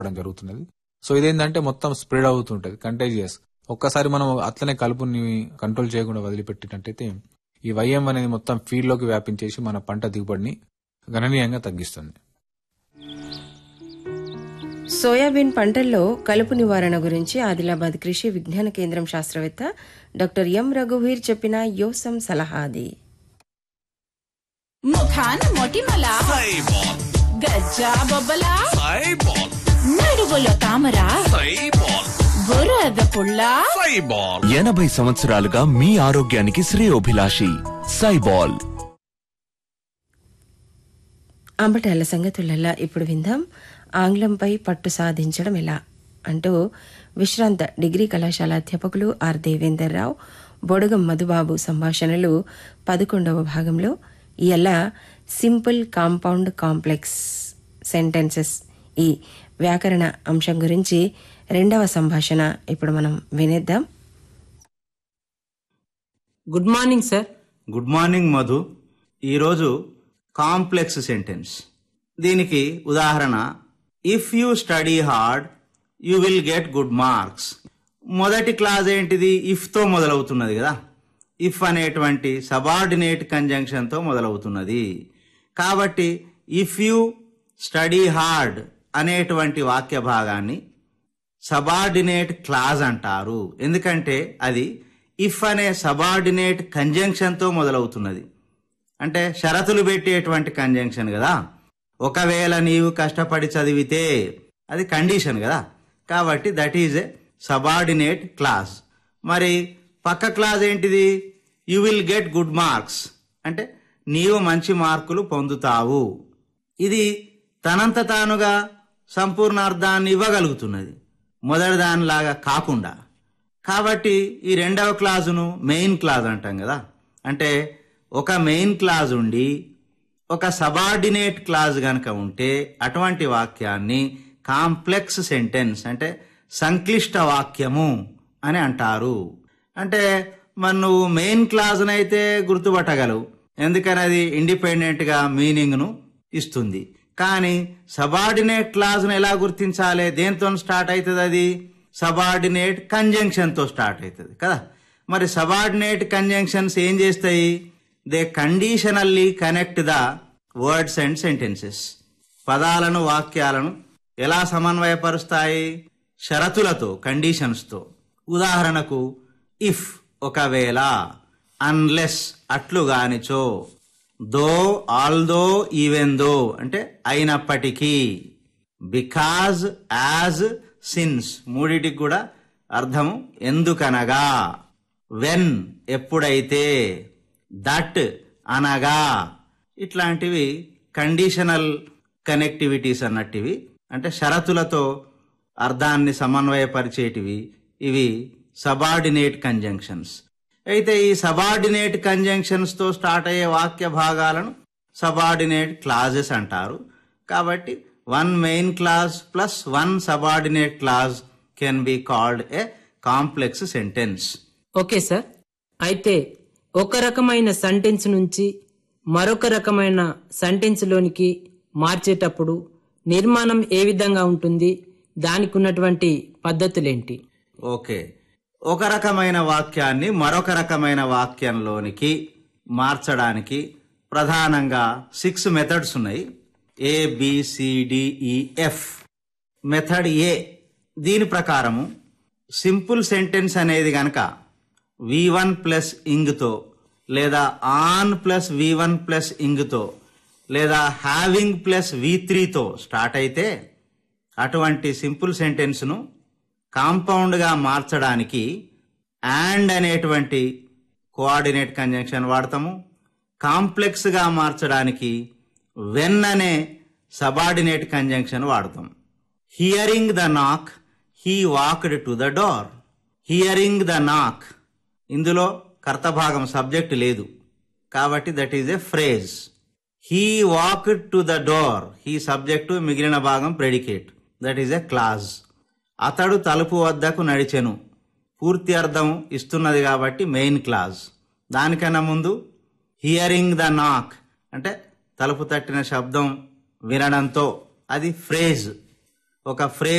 చేయడం జరుగుతున్నది సో ఇదేంటంటే మొత్తం స్ప్రెడ్ అవుతుంటది కంటేజియస్ ఒక్కసారి మనం అట్లనే కలుపుని కంట్రోల్ చేయకుండా వదిలిపెట్టినట్టయితే ఈ వైఎం అనేది మొత్తం ఫీల్డ్ లోకి వ్యాపించేసి మన పంట దిగుబడిని గణనీయంగా తగ్గిస్తుంది సోయాబీన్ పంటల్లో కలుపు నివారణ గురించి ఆదిలాబాద్ కృషి విజ్ఞాన కేంద్రం శాస్త్రవేత్త డాక్టర్ ఎం రఘువీర్ చెప్పిన యోసం సలహా అది ముఖాన మొటిమల సైబాల్ గజ్జా బొబ్బల సైబాల్ నడువులో తామర సైబాల్ బురద పుల్ల సైబాల్ ఎనభై సంవత్సరాలుగా మీ ఆరోగ్యానికి శ్రేయోభిలాషి సైబాల్ అంబటాల సంగతులల్లా ఇప్పుడు విందాం ఆంగ్లంపై పట్టు సాధించడం ఎలా అంటూ విశ్రాంత డిగ్రీ కళాశాల అధ్యాపకులు ఆర్ దేవేందర్ రావు బొడగం మధుబాబు సంభాషణలు పదకొండవ భాగంలో ఇలా సింపుల్ కాంపౌండ్ కాంప్లెక్స్ సెంటెన్సెస్ ఈ వ్యాకరణ అంశం గురించి రెండవ సంభాషణ ఇప్పుడు మనం వినేద్దాం good morning sir good morning Madhu ఈరోజు కాంప్లెక్స్ సెంటెన్స్ దీనికి ఉదాహరణ if you study hard you will get good marks మొదటి క్లాజ్ ఏంటిది ఇఫ్తో మొదలవుతున్నది కదా ఇఫ్ అనేటువంటి సబార్డినేట్ కంజంక్షన్తో మొదలవుతున్నది కాబట్టి ఇఫ్ యూ స్టడీ హార్డ్ అనేటువంటి వాక్య భాగాన్ని సబార్డినేట్ క్లాజ్ అంటారు ఎందుకంటే అది ఇఫ్ అనే సబార్డినేట్ కంజంక్షన్తో మొదలవుతున్నది అంటే షరతులు పెట్టేటువంటి కంజంక్షన్ కదా ఒకవేళ నీవు కష్టపడి చదివితే అది కండిషన్ కదా కాబట్టి that is a subordinate clause మరి పక్క క్లాస్ ఏంటిది you will get good marks అంటే నీవు మంచి మార్కులు పొందుతావు ఇది తనంత తానుగా సంపూర్ణ అర్థాన్ని ఇవ్వగలుగుతున్నది మొదటి దానిలాగా కాకుండా కాబట్టి ఈ రెండవ క్లాజును మెయిన్ క్లాజ్ అంటాం కదా అంటే ఒక మెయిన్ క్లాజ్ ఉండి ఒక సబార్డినేట్ క్లాజ్ గనక ఉంటే అటువంటి వాక్యాన్ని కాంప్లెక్స్ సెంటెన్స్ అంటే సంక్లిష్ట వాక్యము అని అంటారు అంటే మరి నువ్వు మెయిన్ క్లాజ్నైతే గుర్తుపట్టగలవు ఎందుకని అది ఇండిపెండెంట్ గా మీనింగ్ ను ఇస్తుంది కానీ సబార్డినేట్ క్లాజ్ను ఎలా గుర్తించాలి దేంతో స్టార్ట్ అవుతుంది అది సబార్డినేట్ కంజంక్షన్ తో స్టార్ట్ అవుతుంది కదా మరి సబార్డినేట్ కంజంక్షన్స్ ఏం చేస్తాయి they conditionally connect the words and sentences పదాలను వాక్యాలను ఎలా సమన్వయపరుస్తాయి షరతులతో కండిషన్స్తో ఉదాహరణకు ఇఫ్ ఒకవేళ అన్లెస్ అట్లుగానిచో దో ఆల్దో ఈవెన్ దో అంటే అయినప్పటికీ బికాజ్ యాజ్ సిన్స్ మూడిటికి కూడా అర్థము ఎందుకనగా వెన్ ఎప్పుడైతే దట్ అనగా ఇట్లాంటివి కండిషనల్ కనెక్టివిటీస్ అన్నట్టివి అంటే షరతులతో అర్థాన్ని సమన్వయపరిచేటివి ఇవి సబార్డినేట్ కంజంక్షన్స్ అయితే ఈ సబార్డినేట్ కంజంక్షన్స్ తో స్టార్ట్ అయ్యే వాక్య భాగాలను సబార్డినేట్ క్లాజెస్ అంటారు కాబట్టి one main clause plus one subordinate clause can be called a complex sentence okay sir అయితే ఒక రకమైన సెంటెన్స్ నుంచి మరొక రకమైన సెంటెన్స్ లోనికి మార్చేటప్పుడు నిర్మాణం ఏ విధంగా ఉంటుంది దానికి ఉన్నటువంటి పద్ధతులేంటి ఓకే ఒక రకమైన వాక్యాన్ని మరొక రకమైన వాక్యంలోనికి మార్చడానికి ప్రధానంగా సిక్స్ మెథడ్స్ ఉన్నాయి ఏ బిసిడిఈఎఫ్ మెథడ్ ఏ దీని ప్రకారము సింపుల్ సెంటెన్స్ అనేది గనక వి వన్ ప్లస్ ఇంగ్తో లేదా on plus V one plus ఇంగ్తో లేదా హ్యావింగ్ ప్లస్ వి త్రీతో స్టార్ట్ అయితే అటువంటి సింపుల్ సెంటెన్స్ను కాంపౌండ్గా మార్చడానికి అండ్ అనేటువంటి కోఆర్డినేట్ కంజంక్షన్ వాడతాము కాంప్లెక్స్గా మార్చడానికి వెన్ అనే సబార్డినేట్ కంజంక్షన్ వాడతాం hearing the knock he walked to the door hearing the knock ఇందులో కర్తభాగం సబ్జెక్ట్ లేదు కాబట్టి that is a phrase he walked to the door he subject మిగిలిన భాగం predicate that is a clause అతడు తలుపు వద్దకు నడిచెను పూర్తి అర్థం ఇస్తున్నది కాబట్టి మెయిన్ క్లాజ్ దానికన్నా ముందు హియరింగ్ ద నాక్ అంటే తలుపు తట్టిన శబ్దం వినడంతో అది ఫ్రేజ్ ఒక ఫ్రేజ్